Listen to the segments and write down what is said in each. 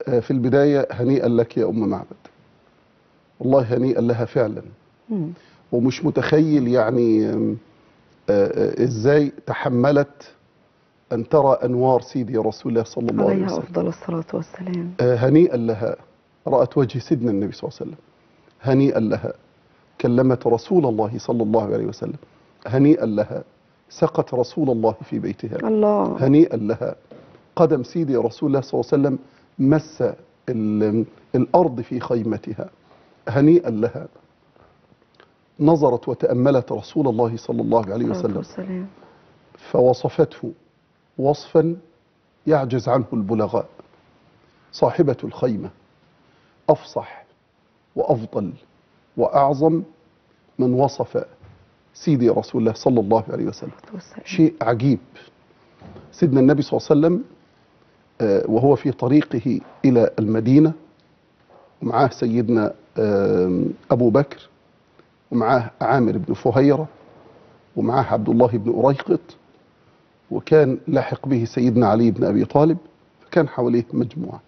آه، في البداية هنيئا لك يا أم معبد والله هنيئا لها فعلا مم. ومش متخيل يعني آم، آه، آه، ازاي تحملت ان ترى انوار سيدي رسول الله صلى الله عليه عليها وسلم أفضل الصلاة والسلام آه، هنيئا لها رأت وجه سيدنا النبي صلى الله عليه وسلم هنيئا لها كلمت رسول الله صلى الله عليه وسلم هنيئا لها سقت رسول الله في بيتها الله هنيئا لها قدم سيدي رسول الله صلى الله عليه وسلم مس ال- الأرض في خيمتها هنيئا لها نظرت وتأملت رسول الله صلى الله عليه الصلاة وسلم والسلام فوصفته وصفا يعجز عنه البلغاء صاحبة الخيمة أفصح وأفضل وأعظم من وصف سيدي رسول الله صلى الله عليه وسلم الصلاة والسلام شيء عجيب سيدنا النبي صلى الله عليه وسلم آه، وهو في طريقه إلى المدينة ومعاه سيدنا آم، أبو بكر ومعاه عامر بن فهيرة ومعاه عبد الله بن أريقط وكان لاحق به سيدنا علي بن أبي طالب فكان حواليه مجموعة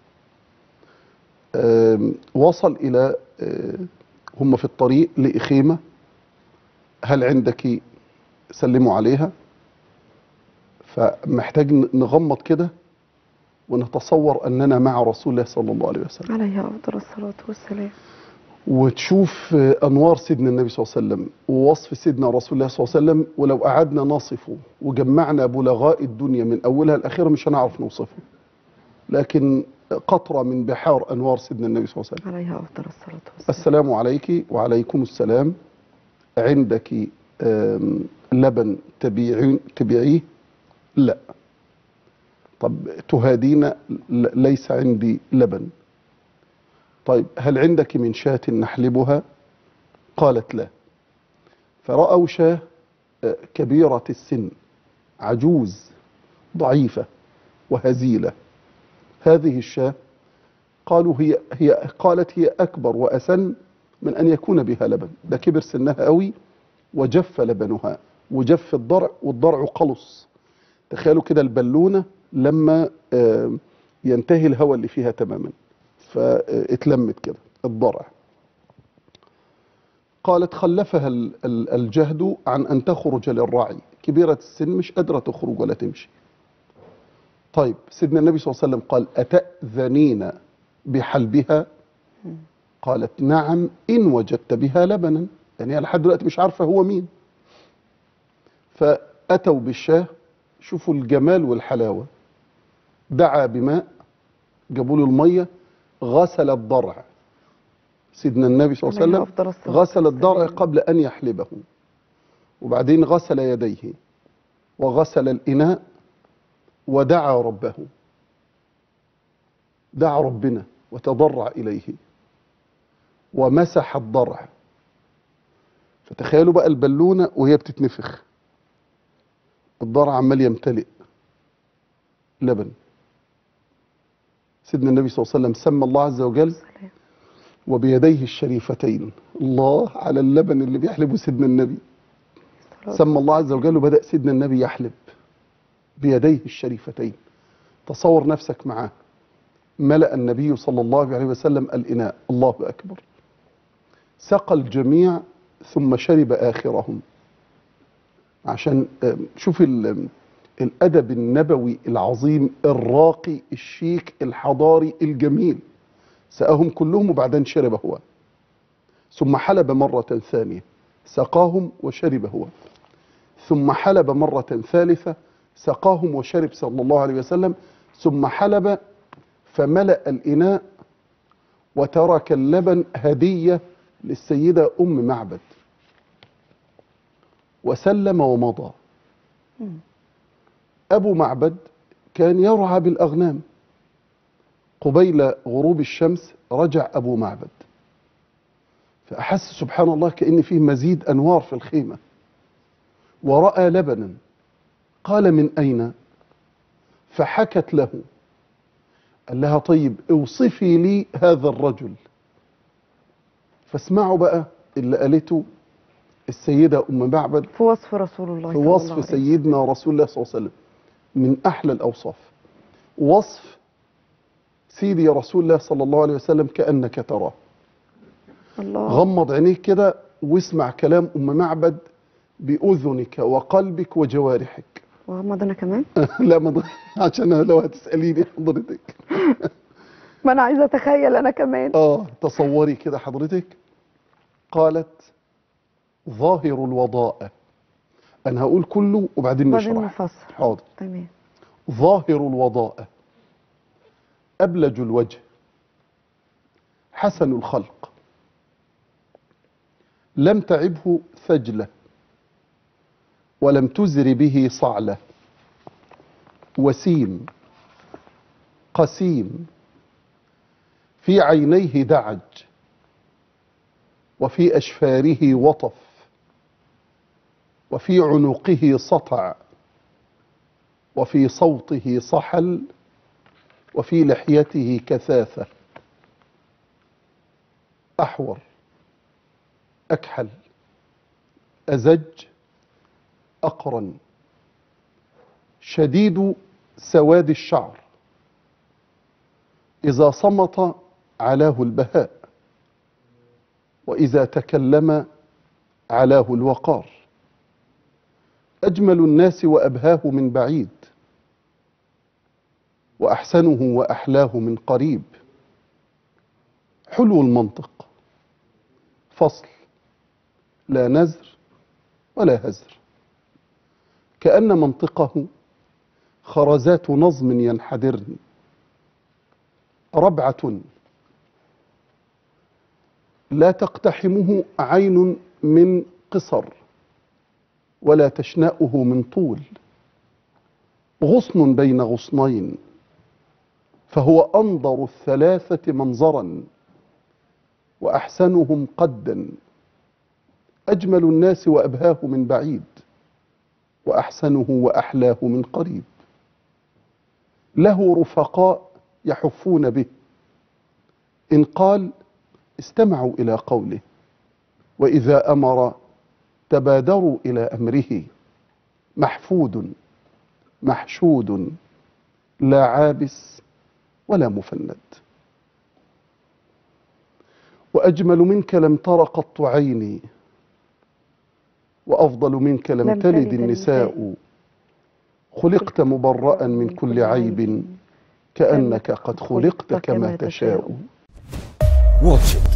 آم، وصل إلى آه، هم في الطريق لإخيمة هل عندك سلموا عليها فمحتاج نغمض كده ونتصور أننا مع رسول الله صلى الله عليه وسلم عليها أفضل الصلاة والسلام وتشوف أنوار سيدنا النبي صلى الله عليه وسلم ووصف سيدنا رسول الله صلى الله عليه وسلم ولو قعدنا نصفه وجمعنا بلغاء الدنيا من أولها لآخرها مش هنعرف نوصفه لكن قطرة من بحار أنوار سيدنا النبي صلى الله عليه وسلم عليها أفضل الصلاة والسلام السلام عليك وعليكم السلام عندك آم، لبن تبيعين تبيعيه لا طب تهادين ل- ليس عندي لبن طيب هل عندك من شاة نحلبها قالت لا فرأوا شاة آه، كبيرة السن عجوز ضعيفة وهزيلة هذه الشاة قالوا هي هي قالت هي اكبر واسن من ان يكون بها لبن ده كبر سنها قوي وجف لبنها وجف الضرع والضرع قلص تخيلوا كده البالونه لما آه، ينتهي الهواء اللي فيها تماما فاتلمت كده الضرع قالت خلفها ال- ال- الجهد عن ان تخرج للرعي كبيره السن مش قادره تخرج ولا تمشي طيب سيدنا النبي صلى الله عليه وسلم قال أتأذنين بحلبها قالت نعم إن وجدت بها لبنا يعني هي لحد دلوقتي مش عارفة هو مين فأتوا بالشاه شوفوا الجمال والحلاوة دعا بماء جابوا له المية غسل الضرع سيدنا النبي صلى الله عليه عليه وسلم أفضل الصلاة غسل الضرع والسلام. قبل أن يحلبه وبعدين غسل يديه وغسل الإناء ودعا ربه دعا ربنا وتضرع إليه ومسح الضرع فتخيلوا بقى البالونة وهي بتتنفخ الضرع عمال يمتلئ لبن سيدنا النبي صلى الله عليه وسلم سمى الله عز وجل سلام. وبيديه الشريفتين الله على اللبن اللي بيحلبه سيدنا النبي صلاة سمى الله عز وجل وبدأ سيدنا النبي يحلب بيديه الشريفتين تصور نفسك معاه ملأ النبي صلى الله عليه وسلم الإناء الله أكبر سقى الجميع ثم شرب آخرهم عشان آم، شوف ال- الأدب النبوي العظيم الراقي الشيك الحضاري الجميل سقاهم كلهم وبعدين شرب هو ثم حلب مرة ثانية سقاهم وشرب هو ثم حلب مرة ثالثة سقاهم وشرب صلى الله عليه وسلم ثم حلب فملأ الإناء وترك اللبن هدية للسيدة أم معبد وسلم ومضى مم. أبو معبد كان يرعى بالأغنام قبيل غروب الشمس رجع أبو معبد فأحس سبحان الله كأن فيه مزيد أنوار في الخيمة ورأى لبنا قال من أين فحكت له قال لها طيب اوصفي لي هذا الرجل فاسمعوا بقى اللي قالته السيدة أم معبد في وصف رسول الله في صلى الله وصف عليه سيدنا رسول الله صلى الله عليه وسلم من أحلى الأوصاف وصف سيدي يا رسول الله صلى الله عليه وسلم كأنك تراه الله غمض عينيك كده واسمع كلام أم معبد بأذنك وقلبك وجوارحك وغمض انا كمان لا ما ض- عشان لو هتسأليني حضرتك ما انا عايزه اتخيل انا كمان اه تصوري كده حضرتك قالت ظاهر الوضاء انا هقول كله وبعدين وبعدين نشرح نفسر حاضر تمام ظاهر الوضاء أبلج الوجه حسن الخلق لم تعبه ثجلة ولم تزر به صعلة وسيم قسيم في عينيه دعج وفي أشفاره وطف وفي عنقه سطع وفي صوته صحل وفي لحيته كثافة أحور أكحل أزج أقرن شديد سواد الشعر إذا صمت علاه البهاء وإذا تكلم علاه الوقار أجمل الناس وأبهاه من بعيد وأحسنه وأحلاه من قريب حلو المنطق فصل لا نزر ولا هزر كأن منطقه خرزات نظم ينحدرن ربعة لا تقتحمه عين من قصر ولا تشنأه من طول غصن بين غصنين فهو أنظر الثلاثة منظرا وأحسنهم قدا أجمل الناس وأبهاه من بعيد وأحسنه وأحلاه من قريب له رفقاء يحفون به إن قال استمعوا إلى قوله وإذا أمر تبادروا إلى أمره محفود محشود لا عابس ولا مفند وأجمل منك لم تر قط عيني وأفضل منك لم, لم تلد تلد النساء خلقت مبرأ من كل عيب كأنك قد خلقت كما تشاء واتش إت